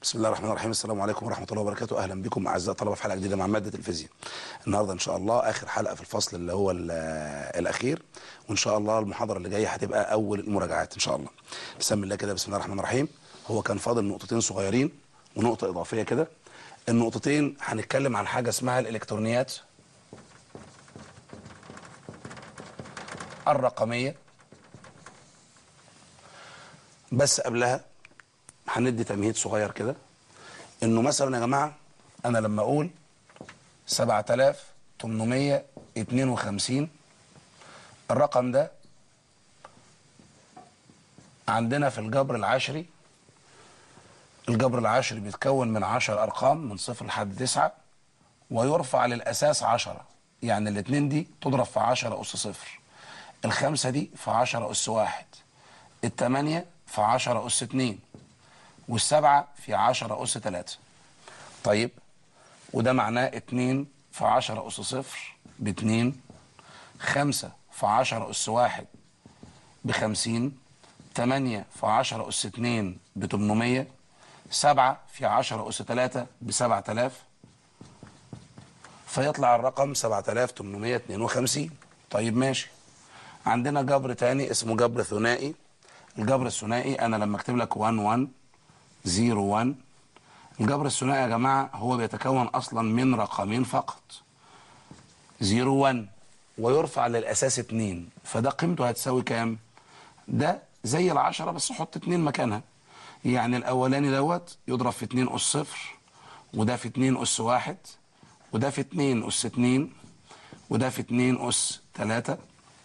بسم الله الرحمن الرحيم السلام عليكم ورحمة الله وبركاته أهلا بكم أعزائي الطلبة في حلقة جديدة مع مادة الفيزياء النهاردة إن شاء الله آخر حلقة في الفصل اللي هو ال- الأخير وإن شاء الله المحاضرة اللي جاية هتبقى أول المراجعات إن شاء الله بسم الله كده بسم الله الرحمن الرحيم هو كان فاضل نقطتين صغيرين ونقطة إضافية كده النقطتين هنتكلم عن حاجة اسمها الإلكترونيات الرقمية بس قبلها هندي تمهيد صغير كده انه مثلا يا جماعه انا لما اقول 7852 الرقم ده عندنا في الجبر العشري الجبر العشري بيتكون من 10 ارقام من صفر لحد 9 ويرفع للاساس 10 يعني الاثنين دي تضرب في 10 اس صفر الخمسه دي في 10 اس واحد الثمانيه في 10 اس 2 والسبعة في عشرة أس تلاتة طيب وده معناه اتنين في عشرة أس صفر باتنين خمسة في عشرة أس واحد بخمسين تمانية في عشرة أس اتنين بتمنمية سبعة في عشرة أس تلاتة بسبعة آلاف فيطلع الرقم سبعة آلاف تمنمية اتنين وخمسين طيب ماشي عندنا جبر تاني اسمه جبر ثنائي الجبر الثنائي أنا لما أكتب لك 1 1 0 1 الجبر الثنائي يا جماعة هو بيتكون أصلا من رقمين فقط 0 1 ويرفع للأساس 2 فده قيمته هتساوي كام؟ ده زي العشرة بس حط 2 مكانها يعني الأولاني دوت يضرب في 2 أس صفر وده في 2 أس واحد وده في 2 أس 2 وده في 2 أس 3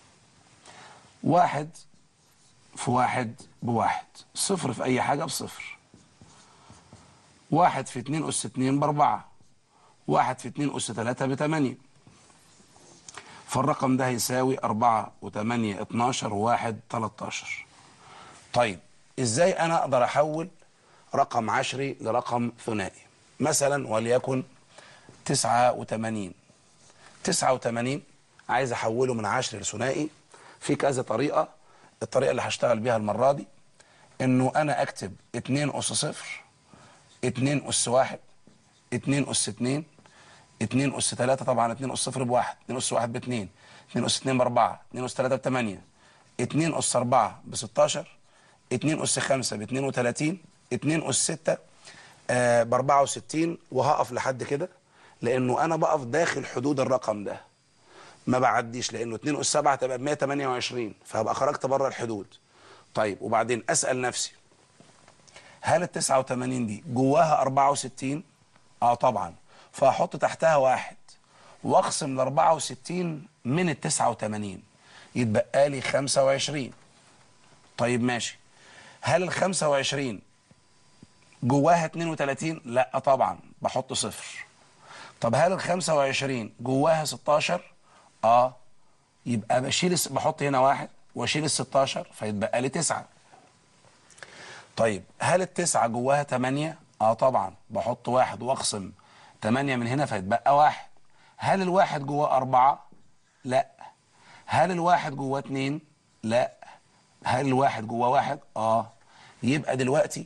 واحد في واحد بواحد صفر في أي حاجة بصفر واحد في اتنين أس اتنين بأربعة واحد في اتنين أس تلاتة بتمانية فالرقم ده هيساوي أربعة وتمانية اتناشر وواحد تلاتاشر طيب إزاي أنا أقدر أحول رقم عشري لرقم ثنائي مثلا وليكن تسعة وتمانين تسعة وتمانين عايز أحوله من عشري لثنائي في كذا طريقة الطريقة اللي هشتغل بيها المرة دي إنه أنا أكتب اتنين أس صفر اتنين أس واحد اتنين أس اتنين اتنين أس تلاتة طبعا اتنين أس صفر بواحد اتنين أس واحد باتنين اتنين أس اتنين بأربعة اتنين أس تلاتة بتمانية اتنين أس أربعة بستاشر اتنين أس خمسة باتنين وتلاتين اتنين أس ستة آه بأربعة وستين وهقف لحد كده لأنه أنا بقف داخل حدود الرقم ده ما بعديش لأنه اتنين أس سبعة تبقى بمية تمانية وعشرين فهبقى خرجت بره الحدود طيب وبعدين أسأل نفسي هل ال 89 دي جواها 64 اه طبعا فهحط تحتها واحد واقسم ال 64 من ال 89 يتبقى لي 25 طيب ماشي هل ال 25 جواها 32 لا طبعا بحط صفر طب هل ال 25 جواها 16 اه يبقى بشيل الس- بحط هنا واحد واشيل ال 16 فيتبقى لي 9 طيب هل التسعة جواها تمانية؟ اه طبعا بحط واحد واقسم تمانية من هنا فيتبقى واحد هل الواحد جواه أربعة؟ لا هل الواحد جواه اتنين؟ لا هل الواحد جواه واحد؟ اه يبقى دلوقتي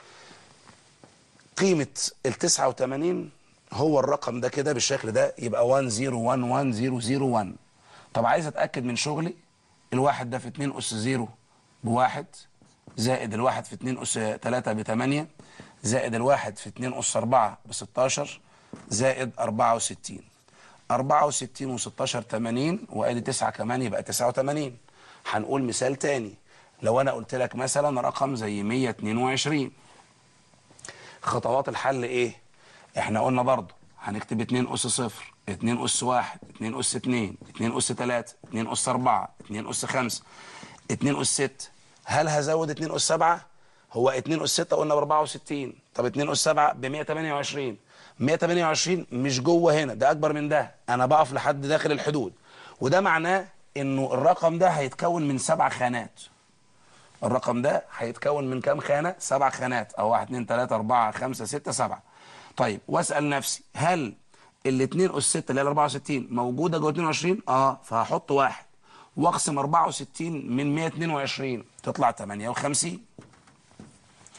قيمة ال 89 هو الرقم ده كده بالشكل ده يبقى 1011001 طب عايز اتأكد من شغلي الواحد ده في 2 أس 0 بواحد زائد الواحد في 2 أس 3 بتمانية زائد الواحد في 2 أس 4 بستاشر زائد 64 64 و16 80 وادي 9 كمان يبقى 89 هنقول مثال تاني لو انا قلت لك مثلا رقم زي 122 خطوات الحل ايه احنا قلنا برضو هنكتب 2 اس 0 2 اس 1 2 اس 2 2 اس 3 2 اس 4 2 اس 5 2 اس 6 هل هزود 2 اس 7 هو 2 اس 6 قلنا ب 64 طب 2 اس 7 ب 128 128 مش جوه هنا ده اكبر من ده انا بقف لحد داخل الحدود وده معناه انه الرقم ده هيتكون من سبع خانات الرقم ده هيتكون من كام خانة؟ سبع خانات أو واحد اتنين تلاتة أربعة خمسة ستة سبعة. طيب وأسأل نفسي هل الاتنين أس ستة اللي هي 64 موجودة جوه 22؟ أه فهحط واحد وأقسم 64 من 122 تطلع 58.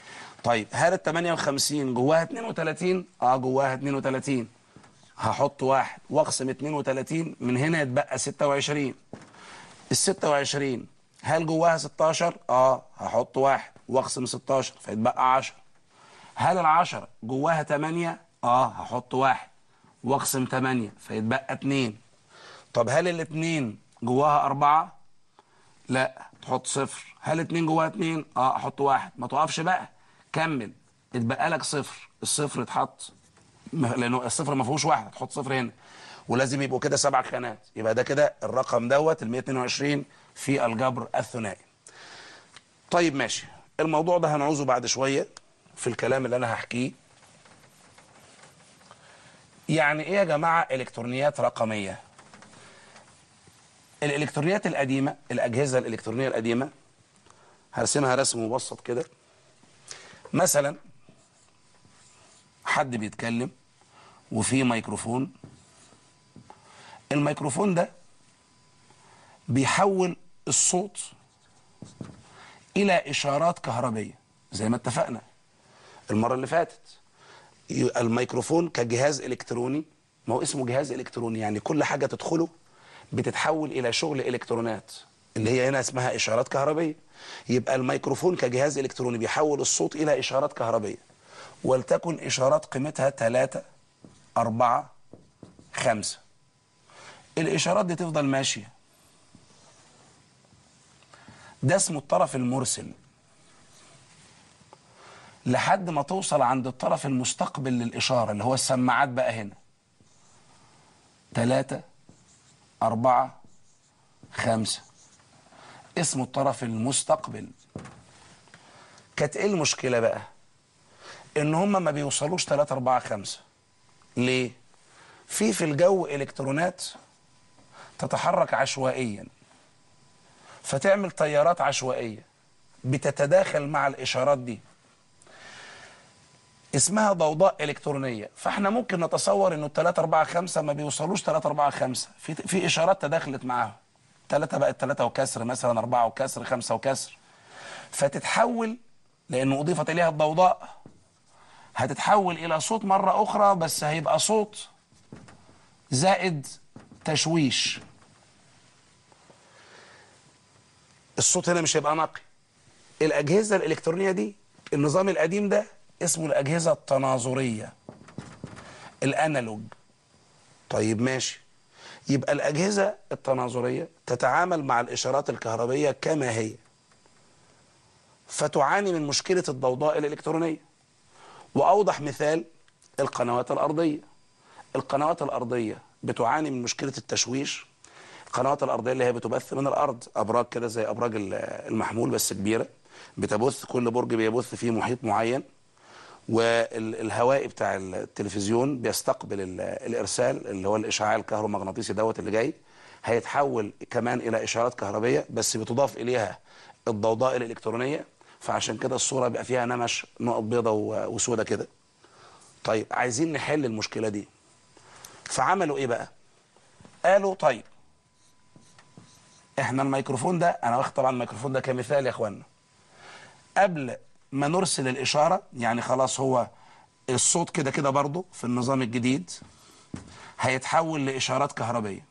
طيب هل ال 58 جواها 32 اه جواها 32 هحط واحد واقسم 32 من هنا يتبقى 26 ال 26 هل جواها 16 اه هحط واحد واقسم 16 فيتبقى 10 هل ال 10 جواها 8 اه هحط واحد واقسم 8 فيتبقى 2 طب هل الاثنين جواها أربعة لا تحط صفر هل اتنين جواها اتنين اه احط واحد ما توقفش بقى كمل اتبقى لك صفر الصفر اتحط م- لانه الصفر ما فيهوش واحد تحط صفر هنا ولازم يبقوا كده سبع خانات يبقى ده كده الرقم دوت ال 122 في الجبر الثنائي طيب ماشي الموضوع ده هنعوزه بعد شويه في الكلام اللي انا هحكيه يعني ايه يا جماعه الكترونيات رقميه الالكترونيات القديمه الاجهزه الالكترونيه القديمه هرسمها رسم مبسط كده مثلا حد بيتكلم وفي ميكروفون الميكروفون ده بيحول الصوت الى اشارات كهربيه زي ما اتفقنا المره اللي فاتت ي- الميكروفون كجهاز الكتروني ما هو اسمه جهاز الكتروني يعني كل حاجه تدخله بتتحول الى شغل الكترونات اللي هي هنا اسمها اشارات كهربيه يبقى الميكروفون كجهاز الكتروني بيحول الصوت الى اشارات كهربيه ولتكن اشارات قيمتها 3 4 5 الاشارات دي تفضل ماشيه ده اسمه الطرف المرسل لحد ما توصل عند الطرف المستقبل للإشارة اللي هو السماعات بقى هنا ثلاثة أربعة خمسة اسمه الطرف المستقبل كانت ايه المشكلة بقى ان هم ما بيوصلوش 3 4 5 ليه في في الجو الكترونات تتحرك عشوائيا فتعمل تيارات عشوائية بتتداخل مع الإشارات دي اسمها ضوضاء إلكترونية فاحنا ممكن نتصور انه 3 4 5 ما بيوصلوش 3 4 5 في في إشارات تداخلت معاهم 3 بقت 3 وكسر مثلا 4 وكسر 5 وكسر فتتحول لأنه أضيفت إليها الضوضاء هتتحول إلى صوت مرة أخرى بس هيبقى صوت زائد تشويش الصوت هنا مش هيبقى نقي الأجهزة الإلكترونية دي النظام القديم ده اسمه الأجهزة التناظرية الأنالوج طيب ماشي يبقى الأجهزة التناظرية تتعامل مع الإشارات الكهربية كما هي فتعاني من مشكلة الضوضاء الإلكترونية وأوضح مثال القنوات الأرضية القنوات الأرضية بتعاني من مشكلة التشويش القنوات الأرضية اللي هي بتبث من الأرض أبراج كده زي أبراج ال- المحمول بس كبيرة بتبث كل برج بيبث فيه محيط معين والهواء بتاع التلفزيون بيستقبل ال- الإرسال اللي هو الإشعاع الكهرومغناطيسي دوت اللي جاي هيتحول كمان إلى إشارات كهربية بس بتضاف إليها الضوضاء الإلكترونية فعشان كده الصورة بيبقى فيها نمش نقط بيضة و- وسودة كده طيب عايزين نحل المشكلة دي فعملوا ايه بقى قالوا طيب احنا الميكروفون ده انا واخد طبعا الميكروفون ده كمثال يا اخوانا قبل ما نرسل الاشاره يعني خلاص هو الصوت كده كده برضه في النظام الجديد هيتحول لاشارات كهربيه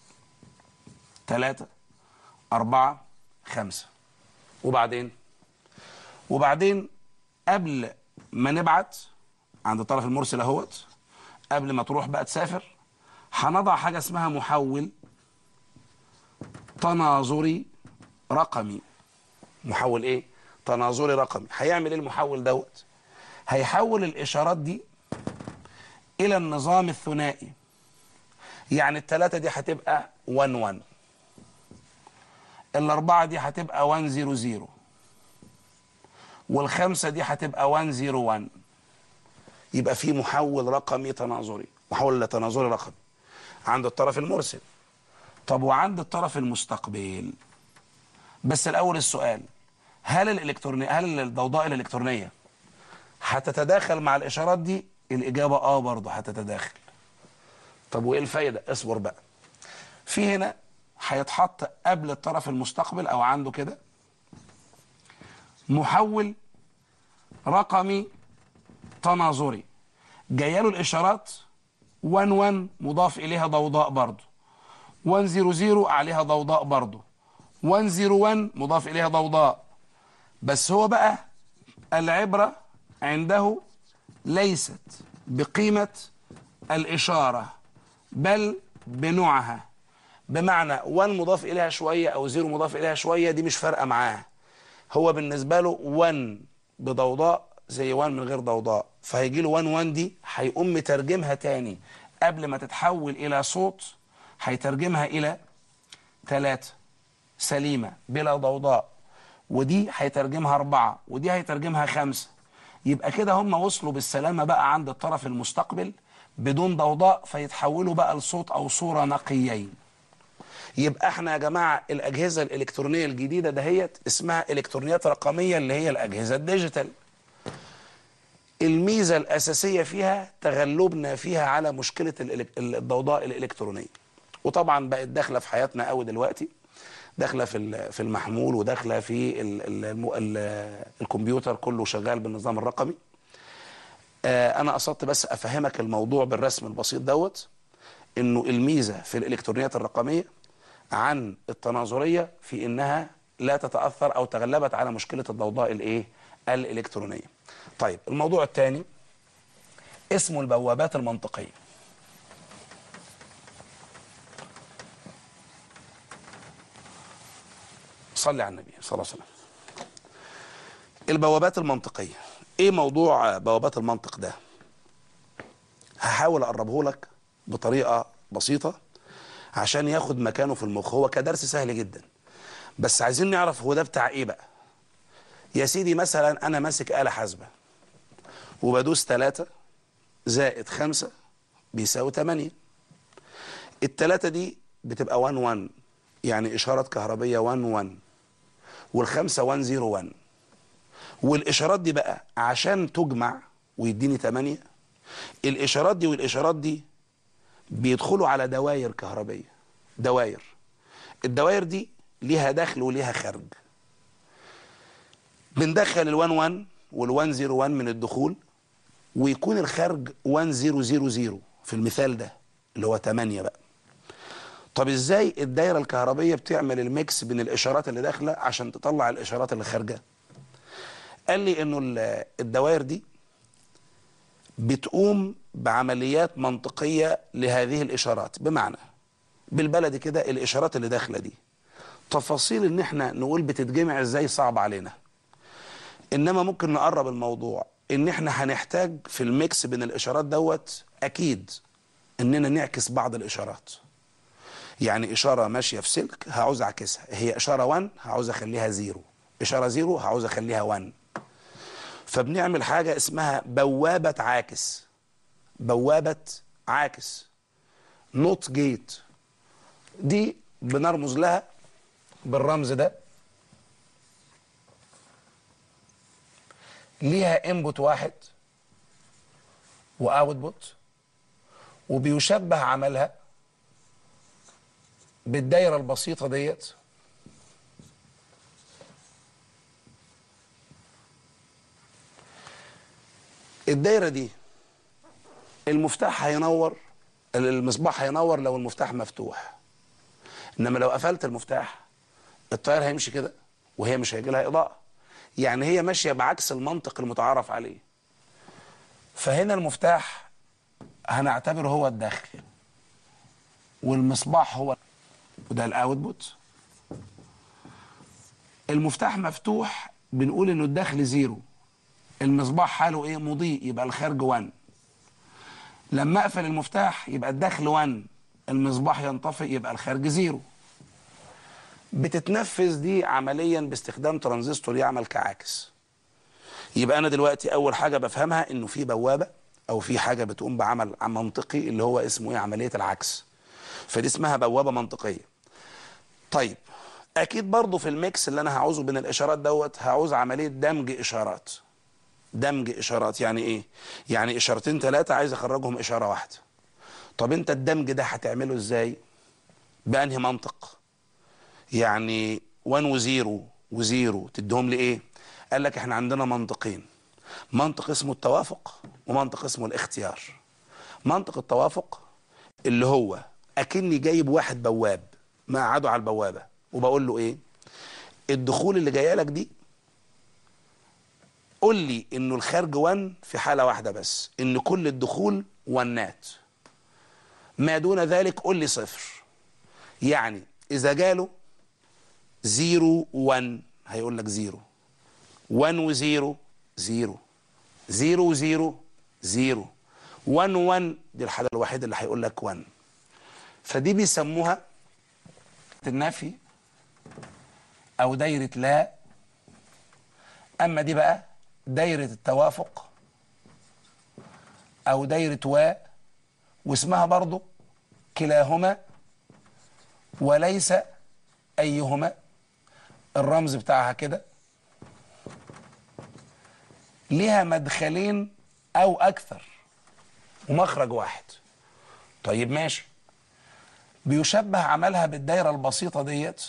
ثلاثة أربعة خمسة وبعدين وبعدين قبل ما نبعت عند الطرف المرسل اهوت قبل ما تروح بقى تسافر هنضع حاجة اسمها محول تناظري رقمي محول ايه تناظري رقمي هيعمل ايه المحول دوت هيحول الاشارات دي الى النظام الثنائي يعني الثلاثة دي هتبقى 1 1 الاربعة دي هتبقى 1 0 0 والخمسة دي هتبقى 1 0 1 يبقى في محول رقمي تناظري محول تناظري رقمي عند الطرف المرسل طب وعند الطرف المستقبل بس الاول السؤال هل الالكتروني هل الضوضاء الالكترونيه هتتداخل مع الاشارات دي الاجابه اه برضه هتتداخل طب وايه الفايده اصبر بقى في هنا هيتحط قبل الطرف المستقبل او عنده كده محول رقمي تناظري جايه له الاشارات 1 1 مضاف اليها ضوضاء برضه 1 0 0 عليها ضوضاء برضه 1 0 1 مضاف اليها ضوضاء بس هو بقى العبره عنده ليست بقيمه الاشاره بل بنوعها بمعنى 1 مضاف اليها شويه او 0 مضاف اليها شويه دي مش فارقه معاه هو بالنسبه له 1 بضوضاء زي 1 من غير ضوضاء فهيجي له 1 1 دي هيقوم مترجمها تاني قبل ما تتحول الى صوت هيترجمها الى 3 سليمه بلا ضوضاء ودي هيترجمها أربعة ودي هيترجمها خمسة يبقى كده هم وصلوا بالسلامة بقى عند الطرف المستقبل بدون ضوضاء فيتحولوا بقى لصوت أو صورة نقيين يبقى احنا يا جماعة الأجهزة الإلكترونية الجديدة دهيت اسمها إلكترونيات رقمية اللي هي الأجهزة الديجيتال الميزة الأساسية فيها تغلبنا فيها على مشكلة الإلك- الضوضاء الإلكترونية وطبعا بقت داخلة في حياتنا قوي دلوقتي داخلة في ال- في المحمول وداخلة في ال ال الم- ال الكمبيوتر كله شغال بالنظام الرقمي آه، أنا قصدت بس أفهمك الموضوع بالرسم البسيط دوت إنه الميزة في الإلكترونيات الرقمية عن التناظرية في إنها لا تتأثر أو تغلبت على مشكلة الضوضاء الإيه؟ الإلكترونية. طيب الموضوع الثاني اسمه البوابات المنطقية. صلي على النبي صلى الله عليه وسلم. البوابات المنطقية. إيه موضوع بوابات المنطق ده؟ هحاول أقربه لك بطريقة بسيطة عشان ياخد مكانه في المخ هو كدرس سهل جدا بس عايزين نعرف هو ده بتاع ايه بقى يا سيدي مثلا انا ماسك آلة حاسبة وبدوس 3 زائد 5 بيساوي 8 التلاتة دي بتبقى 1 1 يعني إشارة كهربية 1 1 والخمسة 1 0 1 والإشارات دي بقى عشان تجمع ويديني 8 الإشارات دي والإشارات دي بيدخلوا على دواير كهربية دواير الدواير دي ليها دخل وليها خرج بندخل ال1 1 وال1 0 1 من الدخول ويكون الخرج 1 0 0 0 في المثال ده اللي هو 8 بقى طب ازاي الدايره الكهربيه بتعمل الميكس بين الاشارات اللي داخله عشان تطلع الاشارات اللي خارجه قال لي انه ال- الدوائر دي بتقوم بعمليات منطقية لهذه الإشارات بمعنى بالبلدي كده الإشارات اللي داخلة دي تفاصيل إن إحنا نقول بتتجمع إزاي صعب علينا إنما ممكن نقرب الموضوع إن إحنا هنحتاج في الميكس بين الإشارات دوت أكيد إننا نعكس بعض الإشارات يعني إشارة ماشية في سلك هعوز أعكسها هي إشارة 1 هعوز أخليها زيرو إشارة زيرو هعوز أخليها 1 فبنعمل حاجة اسمها بوابة عاكس بوابة عاكس نوت جيت دي بنرمز لها بالرمز ده ليها انبوت واحد واوتبوت وبيشبه عملها بالدايرة البسيطة ديت الدايرة دي المفتاح هينور المصباح هينور لو المفتاح مفتوح انما لو قفلت المفتاح التيار هيمشي كده وهي مش هيجي لها اضاءه يعني هي ماشيه بعكس المنطق المتعارف عليه فهنا المفتاح هنعتبره هو الداخل والمصباح هو وده الاوتبوت المفتاح مفتوح بنقول انه الداخل زيرو المصباح حاله ايه مضيء يبقى الخارج 1 لما اقفل المفتاح يبقى الداخل 1 المصباح ينطفئ يبقى الخارج زيرو بتتنفذ دي عمليا باستخدام ترانزستور يعمل كعاكس يبقى انا دلوقتي اول حاجه بفهمها انه في بوابه او في حاجه بتقوم بعمل منطقي اللي هو اسمه ايه عمليه العكس فدي اسمها بوابه منطقيه طيب اكيد برضو في الميكس اللي انا هعوزه بين الاشارات دوت هعوز عمليه دمج اشارات دمج اشارات يعني ايه يعني اشارتين ثلاثه عايز اخرجهم اشاره واحده طب انت الدمج ده هتعمله ازاي بانهي منطق يعني 1 و0 و0 تديهم لي ايه قال لك احنا عندنا منطقين منطق اسمه التوافق ومنطق اسمه الاختيار منطق التوافق اللي هو اكني جايب واحد بواب ما قعده على البوابه وبقول له ايه الدخول اللي جايه لك دي قول لي انه الخارج ون في حاله واحده بس ان كل الدخول ونات ما دون ذلك قول لي صفر يعني اذا جاله زيرو ون هيقول لك زيرو ون وزيرو زيرو زيرو وزيرو زيرو ون ون دي الحالة الوحيدة اللي هيقول لك ون فدي بيسموها النفي أو دايرة لا أما دي بقى دايرة التوافق أو دايرة و واسمها برضو كلاهما وليس أيهما الرمز بتاعها كده ليها مدخلين أو أكثر ومخرج واحد طيب ماشي بيشبه عملها بالدايرة البسيطة ديت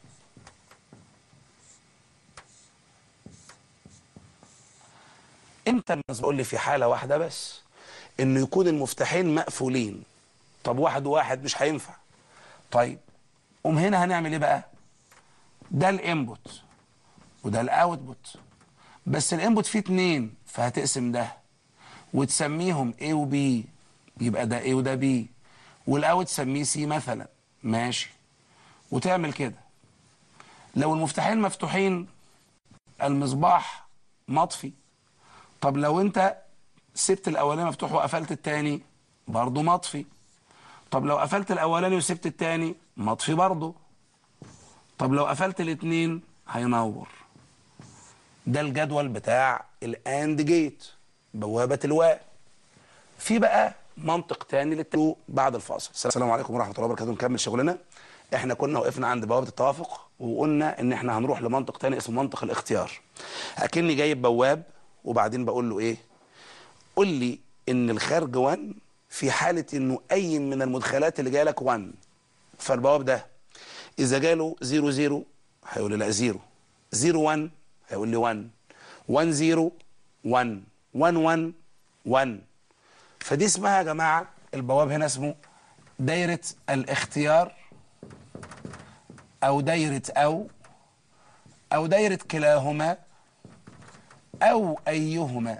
امتى الناس بقول لي في حالة واحدة بس انه يكون المفتاحين مقفولين طب واحد وواحد مش هينفع طيب قوم هنا هنعمل ايه بقى ده الانبوت وده الاوتبوت بس الانبوت فيه اتنين فهتقسم ده وتسميهم A و B يبقى ده A وده B والاوت تسميه C مثلا ماشي وتعمل كده لو المفتاحين مفتوحين المصباح مطفي طب لو انت سبت الاولاني مفتوح وقفلت التاني برضه مطفي طب لو قفلت الاولاني وسبت التاني مطفي برضه طب لو قفلت الاتنين هينور ده الجدول بتاع الاند جيت بوابة الواء في بقى منطق تاني للتلو بعد الفاصل السلام عليكم ورحمة الله وبركاته نكمل شغلنا احنا كنا وقفنا عند بوابة التوافق وقلنا ان احنا هنروح لمنطق تاني اسمه منطق الاختيار اكني جايب بواب وبعدين بقول له ايه قول لي ان الخارج 1 في حالة انه اي من المدخلات اللي جايه لك 1 فالبواب ده اذا جاله 0 0 هيقول لي لا 0 0 1 هيقول لي 1 1 0 1 1 1 1 فدي اسمها يا جماعة البواب هنا اسمه دايرة الاختيار أو دايرة أو أو دايرة كلاهما أو أيهما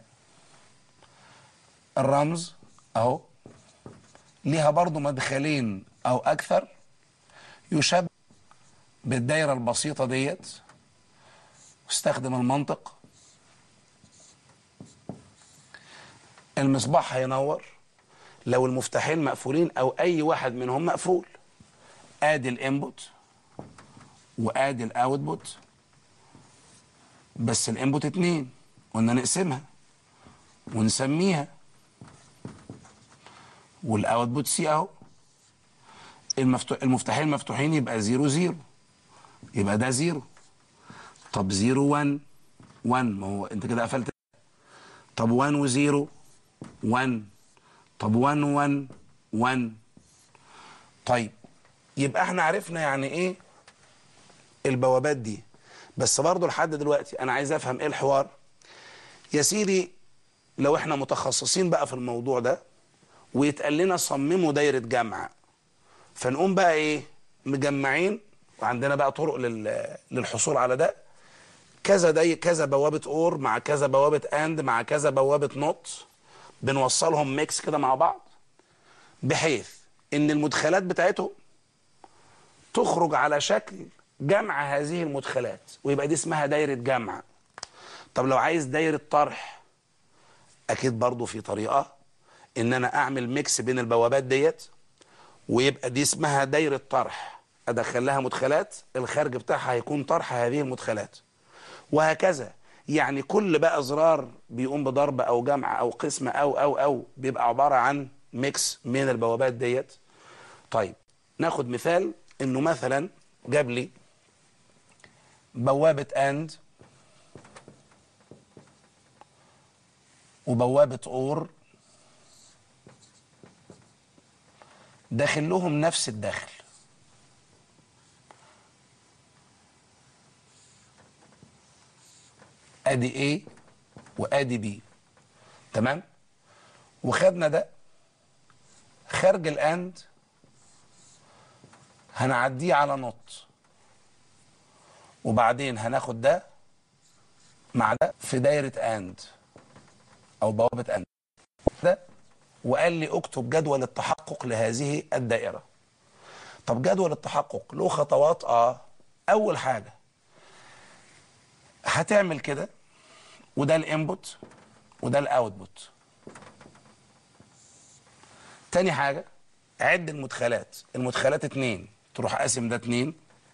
الرمز أهو ليها برضو مدخلين أو أكثر يشبه بالدايرة البسيطة ديت واستخدم المنطق المصباح هينور لو المفتاحين مقفولين او اي واحد منهم مقفول ادي الانبوت وادي الاوتبوت بس الانبوت اتنين قلنا نقسمها ونسميها والاوتبوت سي اهو المفتوح المفتاحين مفتوحين يبقى زيرو زيرو يبقى ده زيرو طب زيرو وان وان ما هو انت كده قفلت طب وان وزيرو 1 طب 1 1 1 طيب يبقى احنا عرفنا يعني ايه البوابات دي بس برضه لحد دلوقتي انا عايز افهم ايه الحوار يا سيدي لو احنا متخصصين بقى في الموضوع ده ويتقال لنا صمموا دايره جمع فنقوم بقى ايه مجمعين وعندنا بقى طرق لل- للحصول على ده كذا دي كذا بوابه اور مع كذا بوابه اند مع كذا بوابه نوت بنوصلهم ميكس كده مع بعض بحيث ان المدخلات بتاعتهم تخرج على شكل جمع هذه المدخلات ويبقى دي اسمها دايرة جمع طب لو عايز دايرة طرح اكيد برضو في طريقة ان انا اعمل ميكس بين البوابات ديت ويبقى دي اسمها دايرة طرح ادخل لها مدخلات الخارج بتاعها هيكون طرح هذه المدخلات وهكذا يعني كل بقى زرار بيقوم بضرب او جمع او قسمة او او او بيبقى عبارة عن ميكس من البوابات ديت طيب ناخد مثال انه مثلا جاب لي بوابة اند وبوابة اور داخل لهم نفس الدخل ادي A وادي بي تمام وخدنا ده خارج الاند هنعديه على نوت وبعدين هناخد ده مع ده في دايره اند او بوابه اند ده وقال لي اكتب جدول التحقق لهذه الدائره طب جدول التحقق له خطوات اه اول حاجه هتعمل كده وده الانبوت وده الاوتبوت تاني حاجه عد المدخلات المدخلات اتنين تروح قاسم ده اتنين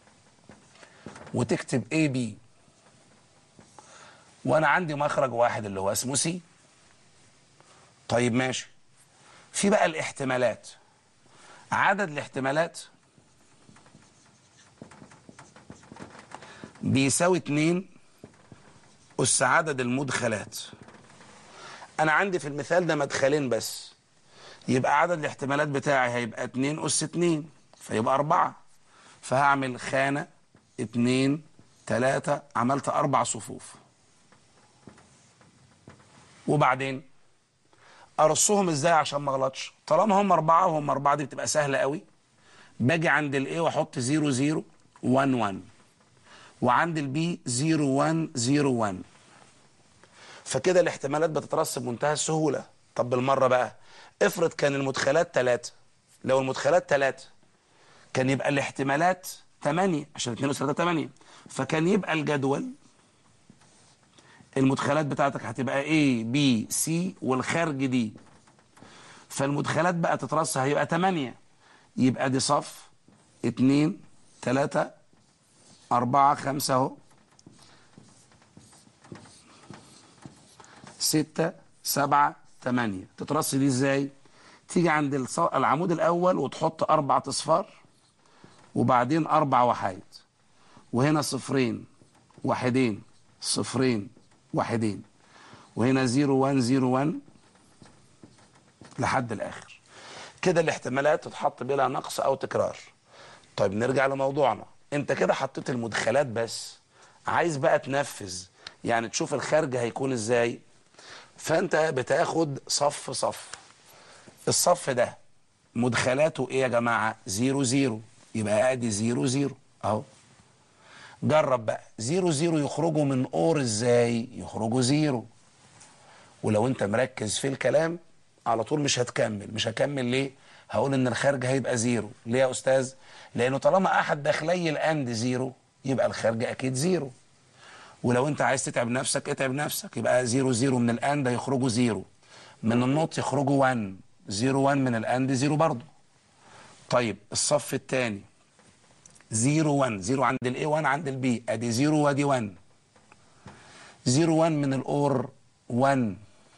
وتكتب اي بي وانا عندي مخرج واحد اللي هو اسمه سي طيب ماشي في بقى الاحتمالات عدد الاحتمالات بيساوي اتنين أس عدد المدخلات أنا عندي في المثال ده مدخلين بس يبقى عدد الاحتمالات بتاعي هيبقى اتنين أس اتنين فيبقى أربعة فهعمل خانة اتنين تلاتة عملت أربع صفوف وبعدين ارصهم ازاي عشان ما اغلطش طالما هم اربعه وهم اربعه دي بتبقى سهله قوي باجي عند الاي واحط 0 0 1 1 وعند البي 0 1 0 1 فكده الاحتمالات بتترص بمنتهى السهوله طب بالمره بقى افرض كان المدخلات ثلاثه لو المدخلات ثلاثه كان يبقى الاحتمالات 8 عشان 2 اس 3 8 فكان يبقى الجدول المدخلات بتاعتك هتبقى A B C والخارج دي فالمدخلات بقى تترص هيبقى 8 يبقى دي صف 2 3 4 5 اهو 6 7 8 تترص دي ازاي؟ تيجي عند الص- العمود الاول وتحط اربع اصفار وبعدين اربع وحايد وهنا صفرين واحدين صفرين واحدين وهنا 0 1 0 1 لحد الاخر كده الاحتمالات تتحط بلا نقص او تكرار طيب نرجع لموضوعنا انت كده حطيت المدخلات بس عايز بقى تنفذ يعني تشوف الخارج هيكون ازاي فانت بتاخد صف صف الصف ده مدخلاته ايه يا جماعه 0 0 يبقى ادي 0 0 اهو جرب بقى زيرو زيرو يخرجوا من اور ازاي يخرجوا زيرو ولو انت مركز في الكلام على طول مش هتكمل مش هكمل ليه هقول ان الخارج هيبقى زيرو ليه يا استاذ لانه طالما احد داخلي الاند زيرو يبقى الخارج اكيد زيرو ولو انت عايز تتعب نفسك اتعب نفسك يبقى زيرو زيرو من الاند هيخرجوا زيرو من النوت يخرجوا 1 زيرو 1 من الاند زيرو برضه طيب الصف الثاني 0 1 0 عند الاي 1 عند البي ادي 0 وادي 1 0 1 من الاور 1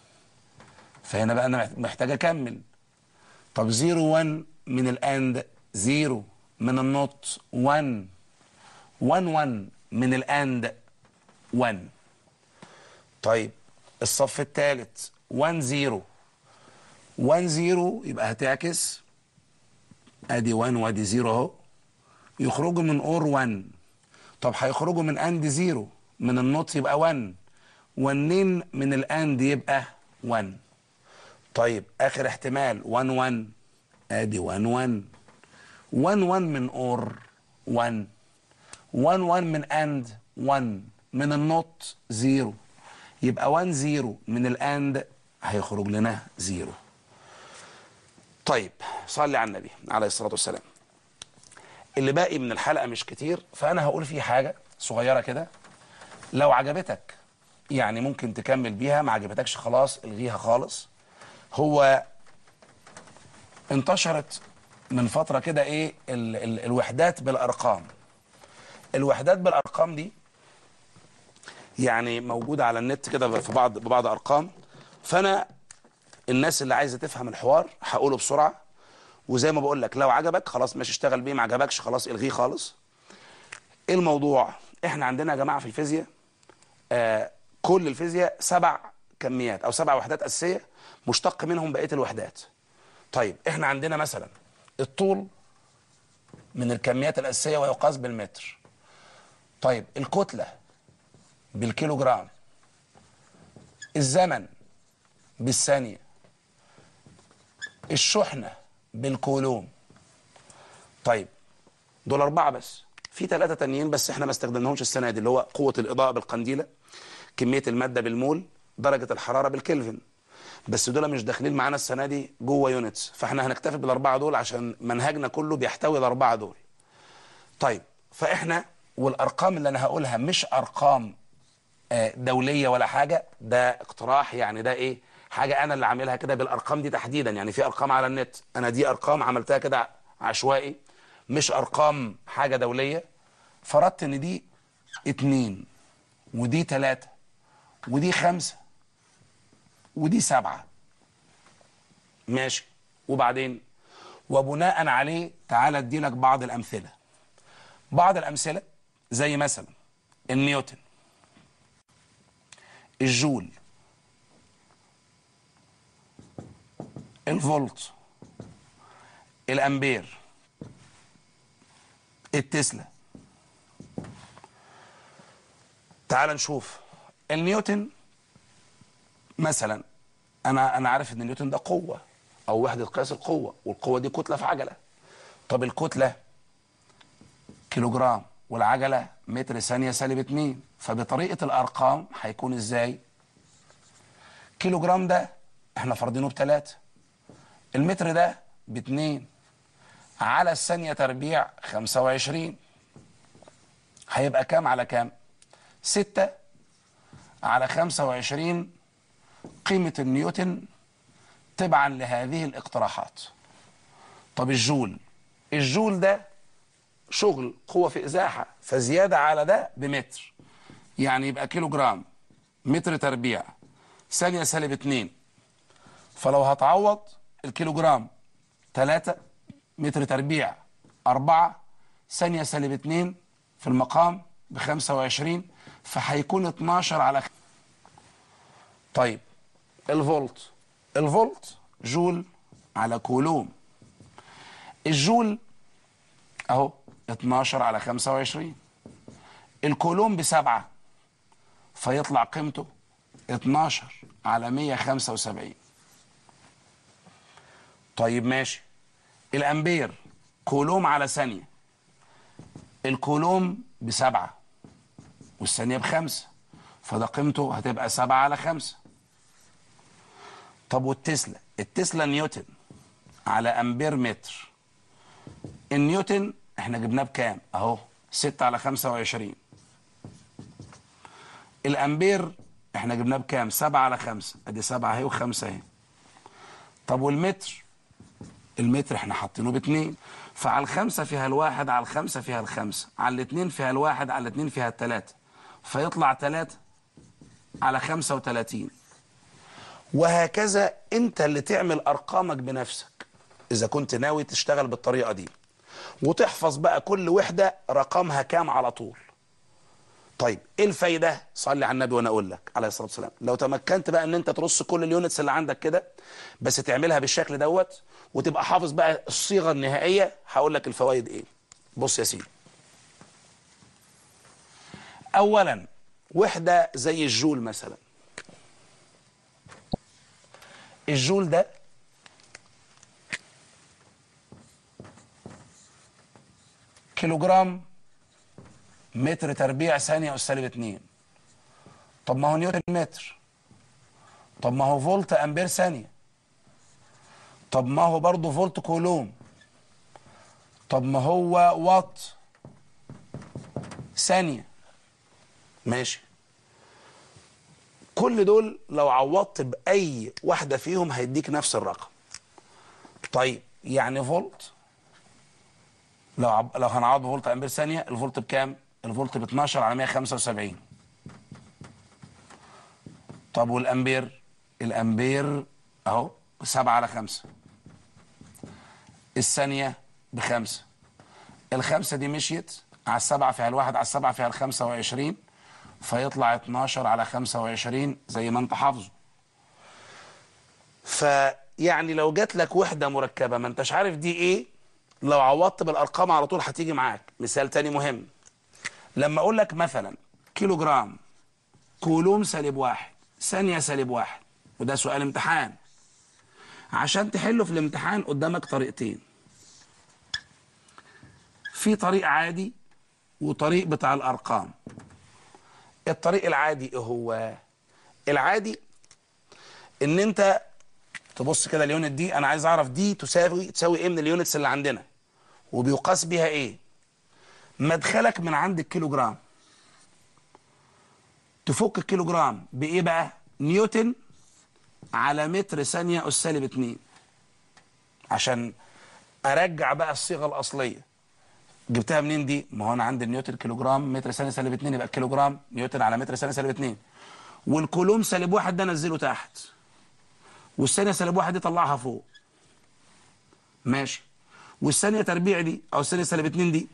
فهنا بقى انا محتاج اكمل طب 0 1 من الاند 0 من النوت 1 1 1 من الاند 1 طيب الصف الثالث 1 0 1 0 يبقى هتعكس ادي 1 وادي 0 اهو يخرجوا من اور 1 طب هيخرجوا من اند 0 من النوت يبقى 1 ونين من الاند يبقى 1 طيب اخر احتمال 1 1 ادي 1 1 1 1 من اور 1 1 1 من اند 1 من النوت 0 يبقى 1 0 من الاند هيخرج لنا 0 طيب صلي على النبي عليه الصلاه والسلام اللي باقي من الحلقه مش كتير فانا هقول فيه حاجه صغيره كده لو عجبتك يعني ممكن تكمل بيها ما عجبتكش خلاص الغيها خالص هو انتشرت من فتره كده ايه ال ال الوحدات بالارقام الوحدات بالارقام دي يعني موجوده على النت كده في بعض ببعض ارقام فانا الناس اللي عايزه تفهم الحوار هقوله بسرعه وزي ما بقول لك لو عجبك خلاص ماشي اشتغل بيه ما عجبكش خلاص الغيه خالص ايه الموضوع احنا عندنا يا جماعه في الفيزياء آه كل الفيزياء سبع كميات او سبع وحدات اساسيه مشتق منهم بقيه الوحدات طيب احنا عندنا مثلا الطول من الكميات الاساسيه ويقاس بالمتر طيب الكتله بالكيلوجرام الزمن بالثانية الشحنة بالكولوم طيب دول أربعة بس في ثلاثة تانيين بس احنا ما استخدمناهمش السنة دي اللي هو قوة الإضاءة بالقنديلة كمية المادة بالمول درجة الحرارة بالكلفن بس دول مش داخلين معانا السنة دي جوه يونتس فاحنا هنكتفي بالأربعة دول عشان منهجنا كله بيحتوي الأربعة دول طيب فاحنا والأرقام اللي أنا هقولها مش أرقام آه، دولية ولا حاجة ده اقتراح يعني ده ايه حاجة انا اللي عاملها كده بالارقام دي تحديدا يعني في ارقام على النت انا دي ارقام عملتها كده عشوائي مش ارقام حاجة دولية فرضت ان دي اتنين ودي تلاتة ودي خمسة ودي سبعة ماشي وبعدين وبناء عليه تعالى اديلك بعض الامثلة بعض الامثلة زي مثلا النيوتن الجول الفولت الامبير التسلا تعال نشوف النيوتن مثلا انا انا عارف ان النيوتن ده قوه او وحده قياس القوه والقوه دي كتله في عجله طب الكتله كيلوجرام والعجله متر ثانيه سالب 2 فبطريقه الارقام هيكون ازاي كيلو جرام ده احنا فرضينه بتلاتة المتر ده باتنين على الثانية تربيع خمسة وعشرين هيبقى كام على كام ستة على خمسة وعشرين قيمة النيوتن تبعا لهذه الاقتراحات طب الجول الجول ده شغل قوة في إزاحة فزيادة على ده بمتر يعني يبقى كيلو جرام متر تربيع ثانية سالب 2 فلو هتعوض الكيلو جرام 3 متر تربيع 4 ثانية سالب 2 في المقام ب 25 فهيكون 12 على خ... طيب الفولت الفولت جول على كولوم الجول اهو 12 على 25 الكولوم بسبعة فيطلع قيمته 12 على 175 طيب ماشي الامبير كولوم على ثانية الكولوم بسبعة والثانية بخمسة فده قيمته هتبقى سبعة على خمسة طب والتسلا التسلا نيوتن على امبير متر النيوتن احنا جبناه بكام اهو 6 على 25 الامبير احنا جبناه بكام 7 على 5 ادي 7 اهي و5 اهي طب والمتر المتر احنا حاطينه باتنين فعلى الخمسة فيها الواحد على الخمسة فيها الخمسة على الاتنين فيها الواحد على الاتنين فيها التلاتة فيطلع تلاتة على خمسة وتلاتين وهكذا انت اللي تعمل ارقامك بنفسك اذا كنت ناوي تشتغل بالطريقة دي وتحفظ بقى كل وحدة رقمها كام على طول طيب ايه الفايدة صلي على النبي وانا اقول لك عليه الصلاة والسلام لو تمكنت بقى ان انت ترص كل اليونتس اللي عندك كده بس تعملها بالشكل دوت وتبقى حافظ بقى الصيغة النهائية هقول لك الفوائد ايه بص يا سيدي اولا وحدة زي الجول مثلا الجول ده كيلوجرام متر تربيع ثانية أس سالب 2 طب ما هو نيوتن متر طب ما هو فولت أمبير ثانية طب ما هو برضه فولت كولوم طب ما هو وات ثانية ماشي كل دول لو عوضت بأي واحدة فيهم هيديك نفس الرقم طيب يعني فولت لو عب... لو هنعوض بفولت امبير ثانيه الفولت بكام الفولت ب 12 على 175 طب والامبير الامبير اهو 7 على 5 الثانيه بخمسة الخمسة دي مشيت على السبعة فيها الواحد على السبعة فيها الخمسة وعشرين فيطلع 12 على 25 زي ما انت حافظه فيعني لو جات لك وحدة مركبة ما انتش عارف دي ايه لو عوضت بالارقام على طول هتيجي معاك مثال تاني مهم لما اقول لك مثلا كيلو جرام كولوم سالب واحد ثانية سالب واحد وده سؤال امتحان عشان تحله في الامتحان قدامك طريقتين في طريق عادي وطريق بتاع الأرقام الطريق العادي إيه هو العادي ان انت تبص كده اليونت دي انا عايز اعرف دي تساوي تساوي ايه من اليونتس اللي عندنا وبيقاس بيها ايه مدخلك من عند الكيلو جرام تفك الكيلو جرام بايه بقى نيوتن على متر ثانية أس سالب 2 عشان أرجع بقى الصيغة الأصلية جبتها منين دي؟ ما هو أنا عندي النيوتن كيلو جرام متر ثانية سالب 2 يبقى الكيلو جرام نيوتن على متر ثانية سالب 2 والكولوم سالب واحد ده نزله تحت والثانية سالب واحد دي طلعها فوق ماشي والثانية تربيع دي أو الثانية سالب 2 دي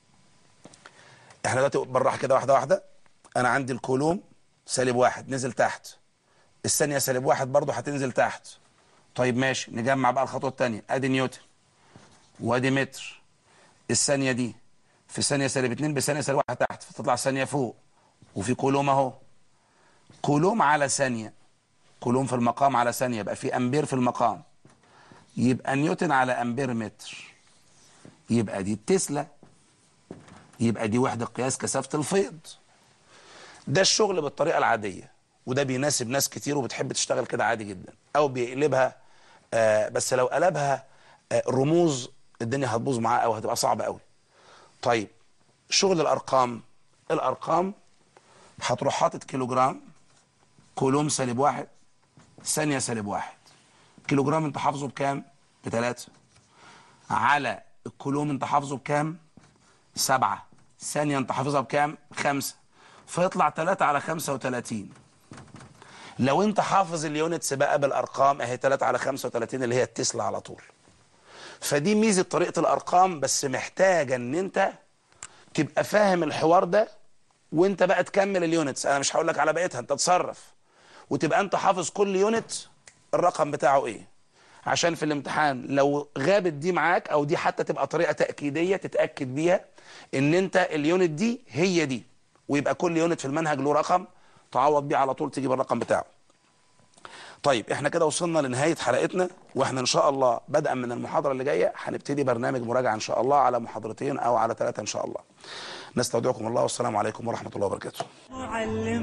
احنا دلوقتي بالراحة كده واحدة واحدة أنا عندي الكولوم سالب واحد نزل تحت الثانية سالب واحد برضه هتنزل تحت طيب ماشي نجمع بقى الخطوة الثانية ادي نيوتن وادي متر الثانية دي في ثانية سالب اتنين بثانية سالب واحد تحت فتطلع ثانية فوق وفي كولوم اهو كولوم على ثانية كولوم في المقام على ثانية يبقى في امبير في المقام يبقى نيوتن على امبير متر يبقى دي التسلا يبقى دي وحدة قياس كثافة الفيض ده الشغل بالطريقة العادية وده بيناسب ناس كتير وبتحب تشتغل كده عادي جدا او بيقلبها آه بس لو قلبها آه رموز الدنيا هتبوظ معاه او هتبقى صعبه قوي طيب شغل الارقام الارقام هتروح حاطط كيلو جرام كولوم سالب واحد ثانيه سالب واحد كيلو جرام انت حافظه بكام بثلاثة على الكولوم انت حافظه بكام سبعة ثانية انت حافظها بكام خمسة فيطلع 3 على 35 لو انت حافظ اليونتس بقى بالارقام اهي 3 على 35 اللي هي التسلا على طول فدي ميزه طريقه الارقام بس محتاجه ان انت تبقى فاهم الحوار ده وانت بقى تكمل اليونتس انا مش هقول لك على بقيتها انت تصرف وتبقى انت حافظ كل يونت الرقم بتاعه ايه عشان في الامتحان لو غابت دي معاك او دي حتى تبقى طريقه تاكيديه تتاكد بيها ان انت اليونت دي هي دي ويبقى كل يونت في المنهج له رقم تعوض بيه على طول تجيب الرقم بتاعه طيب احنا كده وصلنا لنهاية حلقتنا واحنا ان شاء الله بدءا من المحاضرة اللي جاية هنبتدي برنامج مراجعة ان شاء الله على محاضرتين او على ثلاثة ان شاء الله نستودعكم الله والسلام عليكم ورحمة الله وبركاته معلم